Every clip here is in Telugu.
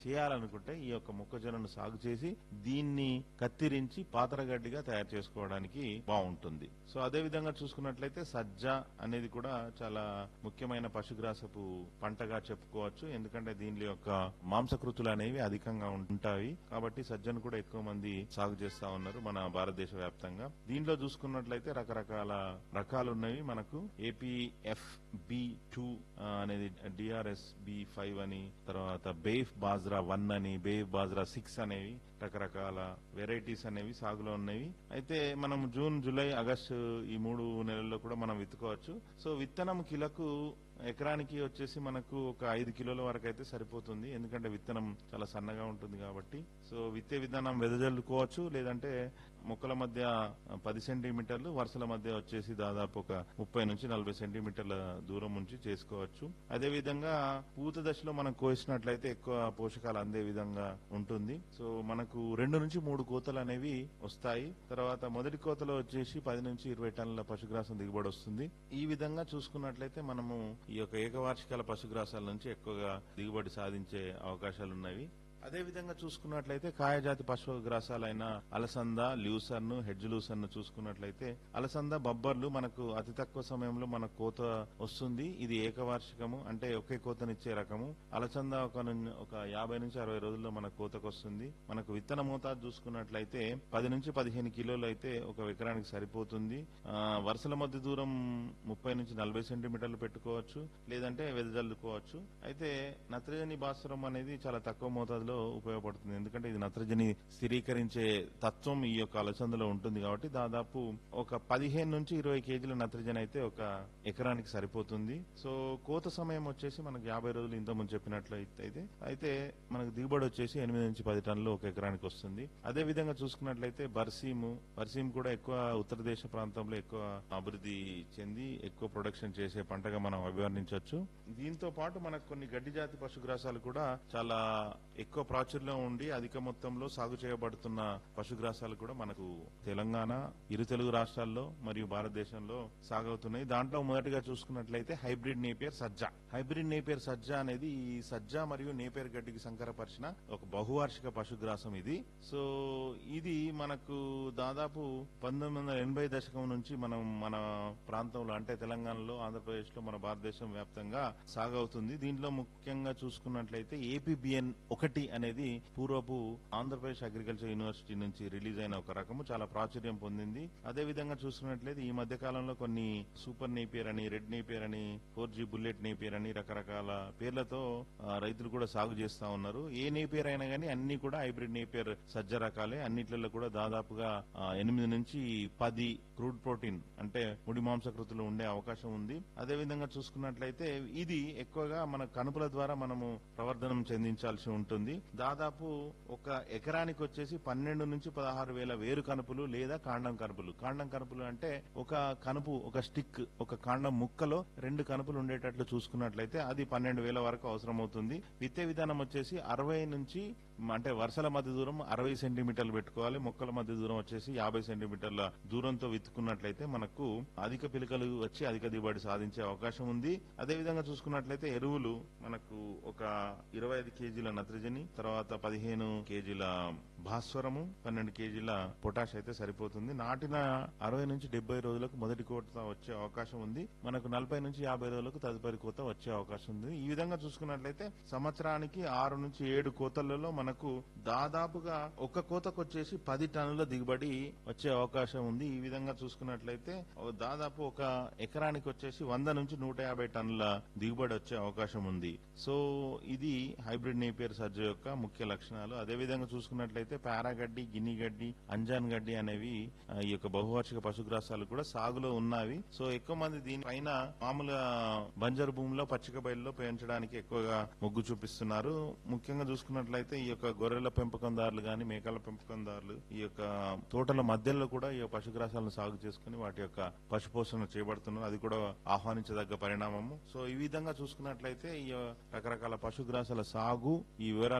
చేయాలనుకుంటే ఈ యొక్క మొక్కజొన్నను సాగు చేసి దీన్ని కత్తిరించి పాతరగడ్డిగా తయారు చేసుకోవడానికి బాగుంటుంది సో అదే విధంగా చూసుకున్నట్లయితే సజ్జ అనేది కూడా చాలా ముఖ్యమైన పశుగ్రాసపు పంటగా చెప్పుకోవచ్చు ఎందుకంటే దీని యొక్క మాంసకృతులు అనేవి అధికంగా ఉంటాయి కాబట్టి సజ్జను కూడా ఎక్కువ మంది సాగు చేస్తా ఉన్నారు మన భారతదేశ వ్యాప్తంగా దీంట్లో చూసుకున్నట్లయితే రకరకాల రకాలు ఉన్నవి మనకు ఏపీఎఫ్ బి టూ అనేది డిఆర్ఎస్ బి ఫైవ్ అని తర్వాత బేఫ్ బాజ్రా వన్ అని బేఫ్ బాజ్రా సిక్స్ అనేవి రకరకాల వెరైటీస్ అనేవి సాగులో ఉన్నవి అయితే మనం జూన్ జూలై ఆగస్టు ఈ మూడు నెలల్లో కూడా మనం విత్తుకోవచ్చు సో విత్తనం కిలకు ఎకరానికి వచ్చేసి మనకు ఒక ఐదు కిలోల వరకు అయితే సరిపోతుంది ఎందుకంటే విత్తనం చాలా సన్నగా ఉంటుంది కాబట్టి సో విత్తే విధానం వెదజల్లుకోవచ్చు లేదంటే మొక్కల మధ్య పది సెంటీమీటర్లు వరుసల మధ్య వచ్చేసి దాదాపు ఒక ముప్పై నుంచి నలభై సెంటీమీటర్ల దూరం నుంచి చేసుకోవచ్చు అదే విధంగా పూత దశలో మనం కోసినట్లయితే ఎక్కువ పోషకాలు అందే విధంగా ఉంటుంది సో మనకు రెండు నుంచి మూడు కోతలు అనేవి వస్తాయి తర్వాత మొదటి కోతలో వచ్చేసి పది నుంచి ఇరవై టన్నుల పశుగ్రాసం దిగుబడి వస్తుంది ఈ విధంగా చూసుకున్నట్లయితే మనము ఈ యొక్క ఏకవార్షికాల పశుగ్రాసాల నుంచి ఎక్కువగా దిగుబడి సాధించే అవకాశాలు ఉన్నవి అదే విధంగా చూసుకున్నట్లయితే కాయజాతి పశుగ్రాసాలైన అలసంద ల్యూసర్ను హెడ్జ్ లూసర్ను చూసుకున్నట్లయితే అలసంద బబ్బర్లు మనకు అతి తక్కువ సమయంలో మన కోత వస్తుంది ఇది ఏకవార్షికము అంటే ఒకే కోతనిచ్చే రకము అలసంద ఒక నుం- ఒక యాభై నుంచి అరవై రోజుల్లో మన కోతకు వస్తుంది మనకు విత్తన మోతాదు చూసుకున్నట్లయితే పది నుంచి పదిహేను కిలోలు అయితే ఒక ఎకరానికి సరిపోతుంది ఆ, వరుసల మధ్య దూరం ముప్పై నుంచి నలభై సెంటీమీటర్లు పెట్టుకోవచ్చు లేదంటే వెదజల్లుకోవచ్చు అయితే నత్రజని భాస్వరం అనేది చాలా తక్కువ మోతాదులో ఉపయోగపడుతుంది ఎందుకంటే ఇది నత్రజని స్థిరీకరించే తత్వం ఈ యొక్క అలసందలో ఉంటుంది కాబట్టి దాదాపు ఒక పదిహేను నుంచి ఇరవై కేజీల నత్రజని అయితే ఒక ఎకరానికి సరిపోతుంది సో కోత సమయం వచ్చేసి మనకు యాభై రోజులు ఇంతకుముందు చెప్పినట్లయితే అయితే అయితే మనకు దిగుబడి వచ్చేసి ఎనిమిది నుంచి పది టన్నులు ఒక ఎకరానికి వస్తుంది అదే విధంగా చూసుకున్నట్లయితే బర్సీము బర్సీం కూడా ఎక్కువ ఉత్తర దేశ ప్రాంతంలో ఎక్కువ అభివృద్ధి చెంది ఎక్కువ ప్రొడక్షన్ చేసే పంటగా మనం అభివర్ణించవచ్చు దీంతో పాటు మనకు కొన్ని గడ్డి జాతి పశుగ్రాసాలు కూడా చాలా ఎక్కువ ప్రాచుర్యం ఉండి అధిక మొత్తంలో సాగు చేయబడుతున్న పశుగ్రాసాలు కూడా మనకు తెలంగాణ ఇరు తెలుగు రాష్ట్రాల్లో మరియు భారతదేశంలో సాగవుతున్నాయి దాంట్లో మొదటిగా చూసుకున్నట్లయితే హైబ్రిడ్ నేపియర్ సజ్జ హైబ్రిడ్ నేపియర్ సజ్జ అనేది ఈ సజ్జ మరియు నేపియర్ గడ్డికి సంకరపరిచిన ఒక బహువార్షిక పశుగ్రాసం ఇది సో ఇది మనకు దాదాపు పంతొమ్మిది వందల ఎనభై దశకం నుంచి మనం మన ప్రాంతంలో అంటే తెలంగాణలో ఆంధ్రప్రదేశ్ లో మన భారతదేశం వ్యాప్తంగా సాగవుతుంది దీంట్లో ముఖ్యంగా చూసుకున్నట్లయితే ఏపీబిఎన్ ఒకటి అనేది పూర్వపు ఆంధ్రప్రదేశ్ అగ్రికల్చర్ యూనివర్సిటీ నుంచి రిలీజ్ అయిన ఒక రకము చాలా ప్రాచుర్యం పొందింది అదే విధంగా చూసుకున్నట్లయితే ఈ మధ్య కాలంలో కొన్ని సూపర్ నేపియర్ అని రెడ్ నేపియర్ అని ఫోర్ జీ బుల్లెట్ నేపియర్ అని రకరకాల పేర్లతో ఆ, రైతులు కూడా సాగు చేస్తా ఉన్నారు ఏ నేపియర్ అయినా కానీ అన్ని కూడా హైబ్రిడ్ నేపియర్ సజ్జ రకాలే అన్నిట్లలో కూడా దాదాపుగా ఆ, ఎనిమిది నుంచి పది క్రూడ్ ప్రోటీన్ అంటే ముడి మాంసకృతులు ఉండే అవకాశం ఉంది అదే విధంగా చూసుకున్నట్లయితే ఇది ఎక్కువగా మన కనుపుల ద్వారా మనము ప్రవర్ధనం చెందించాల్సి ఉంటుంది దాదాపు ఒక ఎకరానికి వచ్చేసి పన్నెండు నుంచి పదహారు వేల వేరు కనుపులు లేదా కాండం కనుపులు కాండం కనుపులు అంటే ఒక కనుపు ఒక స్టిక్ ఒక కాండం ముక్కలో రెండు కనుపులు ఉండేటట్లు చూసుకున్నట్లయితే అది పన్నెండు వేల వరకు అవసరం అవుతుంది విత్తే విధానం వచ్చేసి అరవై నుంచి అంటే వరుసల మధ్య దూరం అరవై సెంటీమీటర్లు పెట్టుకోవాలి మొక్కల మధ్య దూరం వచ్చేసి యాభై సెంటీమీటర్ల దూరంతో విత్తుకున్నట్లయితే మనకు అధిక పిలకలు వచ్చి అధిక దిగుబడి సాధించే అవకాశం ఉంది అదే విధంగా చూసుకున్నట్లయితే ఎరువులు మనకు ఒక ఇరవై ఐదు కేజీల నత్రజని తర్వాత పదిహేను కేజీల భాస్వరము పన్నెండు కేజీల పొటాష్ అయితే సరిపోతుంది నాటిన అరవై నుంచి డెబ్బై రోజులకు మొదటి కోత వచ్చే అవకాశం ఉంది మనకు నలభై నుంచి యాభై రోజులకు తదుపరి కోత వచ్చే అవకాశం ఉంది ఈ విధంగా చూసుకున్నట్లయితే సంవత్సరానికి ఆరు నుంచి ఏడు కోతలలో మనకు దాదాపుగా ఒక కోతకు వచ్చేసి పది టన్నుల దిగుబడి వచ్చే అవకాశం ఉంది ఈ విధంగా చూసుకున్నట్లయితే ఓ దాదాపు ఒక ఎకరానికి వచ్చేసి వంద నుంచి నూట యాభై టన్నుల దిగుబడి వచ్చే అవకాశం ఉంది సో ఇది హైబ్రిడ్ నేపియర్ సజ్జ యొక్క ముఖ్య లక్షణాలు అదే విధంగా చూసుకున్నట్లయితే పారాగడ్డి గిన్ని గడ్డి అంజాన్ గడ్డి అనేవి ఆ, ఈ యొక్క బహువార్షిక పశుగ్రాసాలు కూడా సాగులో ఉన్నవి సో ఎక్కువ మంది దీనిపైన మామూలుగా బంజరు భూమిలో పచ్చిక బయలులో పెంచడానికి ఎక్కువగా మొగ్గు చూపిస్తున్నారు ముఖ్యంగా చూసుకున్నట్లయితే ఈ యొక్క గొర్రెల పెంపకందారులు గాని మేకల పెంపకందారులు ఈ యొక్క తోటల మధ్యలో కూడా ఈ యొక్క పశుగ్రాసాలను సాగు చేసుకుని వాటి యొక్క పశుపోషణ చేయబడుతున్నారు అది కూడా ఆహ్వానించదగ్గ పరిణామము సో ఈ విధంగా చూసుకున్నట్లయితే ఈ రకరకాల పశుగ్రాసాల సాగు ఈ వివరాలు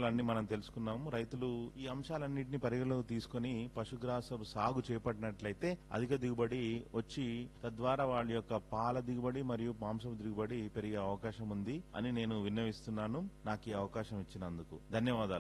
వివరాలన్నీ మనం తెలుసుకున్నాము రైతులు ఈ అంశాలన్నింటినీ పరిగణలోకి తీసుకొని పశుగ్రాస సాగు చేపట్టినట్లయితే అధిక దిగుబడి వచ్చి తద్వారా వాళ్ళ యొక్క పాల దిగుబడి మరియు మాంసం దిగుబడి పెరిగే అవకాశం ఉంది అని నేను విన్నవిస్తున్నాను నాకు ఈ అవకాశం ఇచ్చినందుకు ధన్యవాదాలు